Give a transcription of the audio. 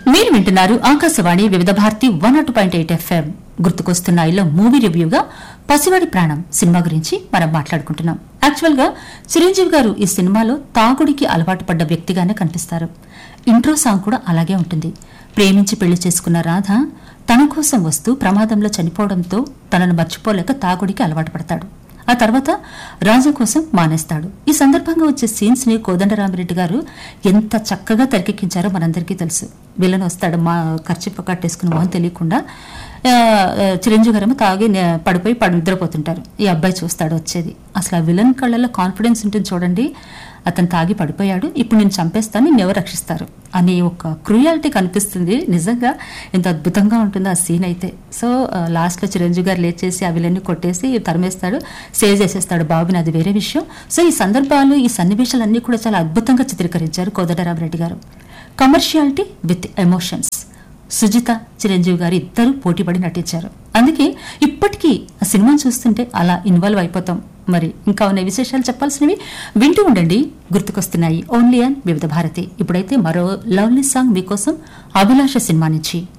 మీరు వింటున్నారు Akashvani Vividh Bharati one nought point eight FM గుర్తుకొస్తున్నాయిలో మూవీ రివ్యూగా పసివాడి ప్రాణం సినిమా గురించి మనం మాట్లాడుకుంటున్నాం యాక్చువల్ గా చిరంజీవి గారు ఈ సినిమాలో తాగుడికి అలవాటు పడ్డ వ్యక్తిగానే కనిపిస్తారు ఇంట్రో సాంగ్ కూడా అలాగే ఉంటుంది ప్రేమించి పెళ్లి చేసుకున్న రాధ తన కోసం వస్తూ ప్రమాదంలో చనిపోవడంతో తనను మర్చిపోలేక తాగుడికి అలవాటు పడతాడు ఆ తర్వాత రాజు కోసం మానేస్తాడు ఈ సందర్భంగా వచ్చే సీన్స్ ని కోదండరామిరెడ్డి గారు ఎంత చక్కగా తెరకెక్కించారో మనందరికీ తెలుసు విలన్ వస్తాడు మా ఖర్చు కట్టేసుకుని మొహం తెలియకుండా ఆ, ఆ, చిరంజీవి గారేమో తాగి నే- పడిపోయి పడి నిద్రపోతుంటారు ఈ అబ్బాయి చూస్తాడు వచ్చేది అసలు ఆ విలన్ కళ్ళలో కాన్ఫిడెన్స్ ఉంటుంది చూడండి అతను తాగి పడిపోయాడు ఇప్పుడు నేను చంపేస్తాను నిన్ను ఎవరు రక్షిస్తారు అనే ఒక క్రూయాలిటీ కనిపిస్తుంది నిజంగా ఎంత అద్భుతంగా ఉంటుంది ఆ సీన్ అయితే సో లాస్ట్ లో చిరంజీవి గారు లేచేసి ఆ విలన్ని కొట్టేసి తరిమేస్తాడు సేవ్ చేసేస్తాడు బాబుని అది వేరే విషయం సో ఈ సందర్భాలు ఈ సన్నివేశాలన్నీ కూడా చాలా అద్భుతంగా చిత్రీకరించారు కోదండరామరెడ్డి గారు commerciality with emotions Sujitha Chiranjeevi గారు ఇద్దరు పోటీపడి నటించారు అందుకే ఇప్పటికీ ఆ సినిమాను చూస్తుంటే అలా ఇన్వాల్వ్ అయిపోతాం మరి ఇంకా ఉన్న విశేషాలు చెప్పాల్సినవి వింటూ ఉండండి గుర్తుకొస్తున్నాయి ఓన్లీ అండ్ వివిధ భారతి ఇప్పుడైతే మరో లవ్లీ సాంగ్ మీకోసం అభిలాష సినిమా నుంచి